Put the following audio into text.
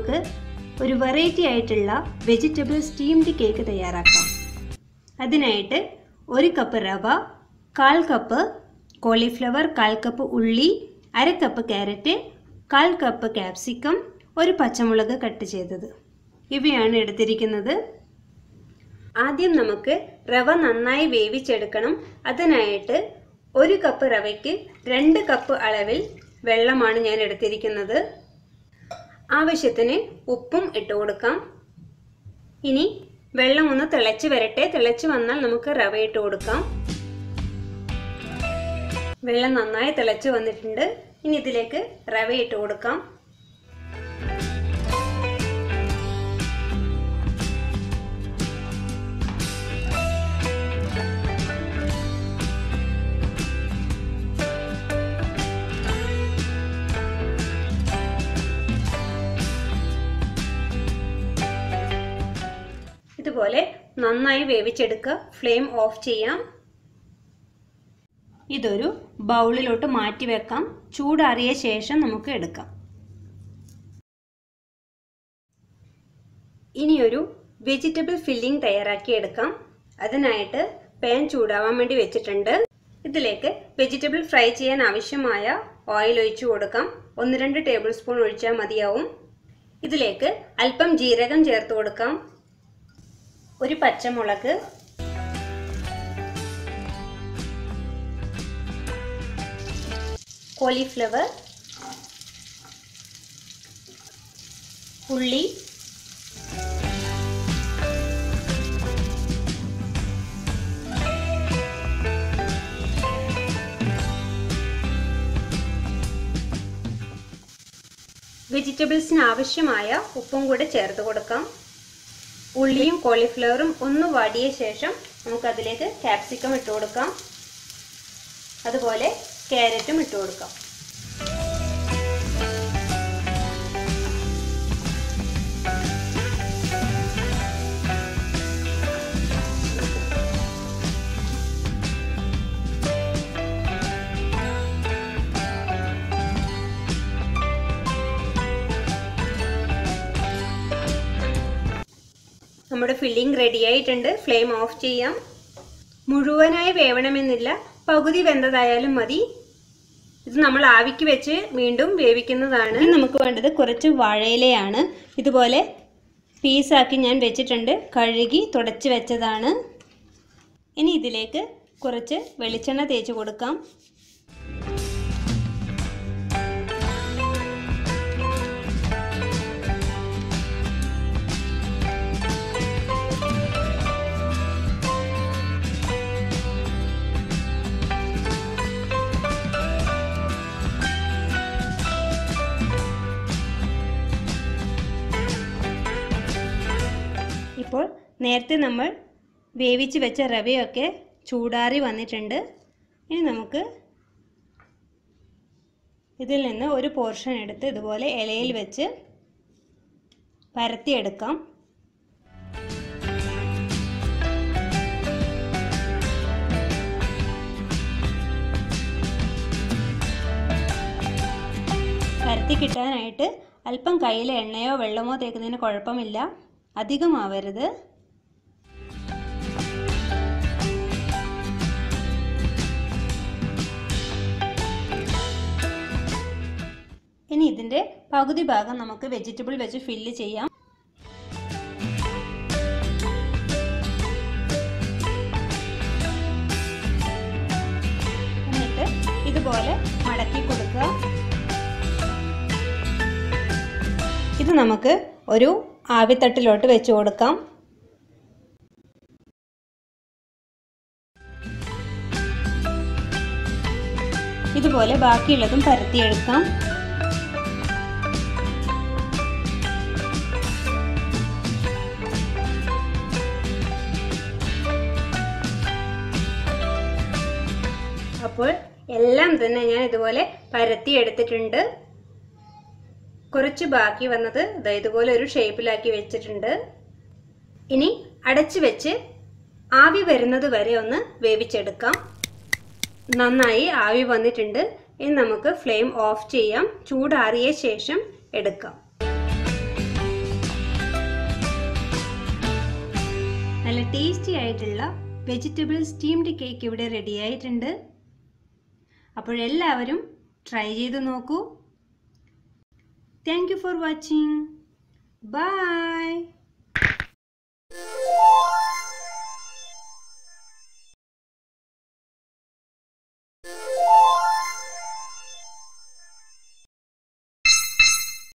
നമുക്ക് ഒരു വെറൈറ്റി ആയിട്ടുള്ള വെജിറ്റബിൾ സ്റ്റീംഡ് കേക്ക് തയ്യാറാക്കാം അതിനായിട്ട് ഒരു കപ്പ് റവ കാൽ കപ്പ് കോളിഫ്ലവർ കാൽ കപ്പ് ഉള്ളി അര കപ്പ് ക്യാരറ്റ് കാൽ കപ്പ് ക്യാപ്സിക്കം ഒരു പച്ചമുളക് കട്ട് ചെയ്തത് ഇവയാണ് എടുത്തിരിക്കുന്നത് ആദ്യം നമുക്ക് റവ നന്നായി വേവിച്ചെടുക്കണം അതിനായിട്ട് ഒരു കപ്പ് റവയ്ക്ക് രണ്ട് കപ്പ് അളവിൽ വെള്ളമാണ് ഞാൻ എടുത്തിരിക്കുന്നത് ആവശ്യത്തിന് ഉപ്പും ഇട്ട് കൊടുക്കാം ഇനി വെള്ളം ഒന്ന് തിളച്ച് വരട്ടെ തിളച്ച് വന്നാൽ നമുക്ക് റവ ഇട്ട് കൊടുക്കാം വെള്ളം നന്നായി തിളച്ച് വന്നിട്ടുണ്ട് ഇനി ഇതിലേക്ക് റവ ഇട്ട് കൊടുക്കാം ഇതുപോലെ നന്നായി വേവിച്ചെടുക്കുക ഫ്ലെയിം ഓഫ് ചെയ്യാം ഇതൊരു ബൗളിലോട്ട് മാറ്റി വെക്കാം ചൂടാറിയ ശേഷം നമുക്ക് എടുക്കാം ഇനിയൊരു വെജിറ്റബിൾ ഫില്ലിംഗ് തയ്യാറാക്കി എടുക്കാം അതിനായിട്ട് പാൻ ചൂടാവാൻ വേണ്ടി വെച്ചിട്ടുണ്ട് ഇതിലേക്ക് വെജിറ്റബിൾ ഫ്രൈ ചെയ്യാൻ ആവശ്യമായ ഓയിൽ ഒഴിച്ചു കൊടുക്കാം ഒന്ന് രണ്ട് ടേബിൾ സ്പൂൺ ഒഴിച്ചാൽ മതിയാവും ഇതിലേക്ക് അല്പം ജീരകം ചേർത്ത് കൊടുക്കാം ഒരു പച്ചമുളക് കോളിഫ്ലവർ ഉള്ളി വെജിറ്റബിൾസിന് ആവശ്യമായ ഉപ്പും കൂടെ ചേർത്ത് കൊടുക്കാം ഉള്ളിയും കോളിഫ്ലവറും ഒന്ന് വാടിയ ശേഷം നമുക്ക് അതിലേക്ക് ക്യാപ്സിക്കം ഇട്ട് കൊടുക്കാം അതുപോലെ ക്യാരറ്റും ഇട്ട് കൊടുക്കാം നമ്മുടെ ഫില്ലിംഗ് റെഡി ആയിട്ടുണ്ട് ഫ്ലെയിം ഓഫ് ചെയ്യാം മുഴുവനായി വേവണമെന്നില്ല പകുതി വെന്തതായാലും മതി ഇത് നമ്മൾ ആവിക്ക് വെച്ച് വീണ്ടും വേവിക്കുന്നതാണ് നമുക്ക് വേണ്ടത് കുറച്ച് വാഴയിലയാണ് ഇതുപോലെ പീസാക്കി ഞാൻ വെച്ചിട്ടുണ്ട് കഴുകി തുടച്ച് വെച്ചതാണ് ഇനി ഇതിലേക്ക് കുറച്ച് വെളിച്ചെണ്ണ തേച്ച് കൊടുക്കാം ഇപ്പോൾ നേരത്തെ നമ്മൾ വേവിച്ച് വെച്ച റവയൊക്കെ ചൂടാറി വന്നിട്ടുണ്ട് ഇനി നമുക്ക് ഇതിൽ നിന്ന് ഒരു പോർഷൻ എടുത്ത് ഇതുപോലെ ഇലയിൽ വെച്ച് പരത്തിയെടുക്കാം പരത്തി കിട്ടാനായിട്ട് അല്പം കയ്യിൽ എണ്ണയോ വെള്ളമോ തേക്കുന്നതിന് കുഴപ്പമില്ല അധികമാവരുത് ഇനി ഇതിൻ്റെ പകുതി ഭാഗം നമുക്ക് വെജിറ്റബിൾ വെച്ച് ഫില്ല് ചെയ്യാം എന്നിട്ട് ഇതുപോലെ മടക്കി കൊടുക്കുക ഇത് നമുക്ക് ഒരു ആവിത്തട്ടിലോട്ട് വെച്ച് കൊടുക്കാം ഇതുപോലെ ബാക്കിയുള്ളതും പരത്തിയെടുക്കാം അപ്പോൾ എല്ലാം തന്നെ ഞാൻ ഇതുപോലെ പരത്തി എടുത്തിട്ടുണ്ട് കുറച്ച് ബാക്കി വന്നത് ദാ ഇതുപോലെ ഒരു ഷേപ്പിലാക്കി വെച്ചിട്ടുണ്ട് ഇനി അടച്ചു വെച്ച് ആവി വരുന്നത് വരെ ഒന്ന് വേവിച്ചെടുക്കാം നന്നായി ആവി വന്നിട്ടുണ്ട് ഇനി നമുക്ക് ഫ്ലെയിം ഓഫ് ചെയ്യാം ചൂടാറിയ ശേഷം എടുക്കാം നല്ല ടേസ്റ്റി ആയിട്ടുള്ള വെജിറ്റബിൾ സ്റ്റീംഡ് കേക്ക് ഇവിടെ റെഡി ആയിട്ടുണ്ട് അപ്പോഴെല്ലാവരും ട്രൈ ചെയ്ത് നോക്കൂ thank you for watching by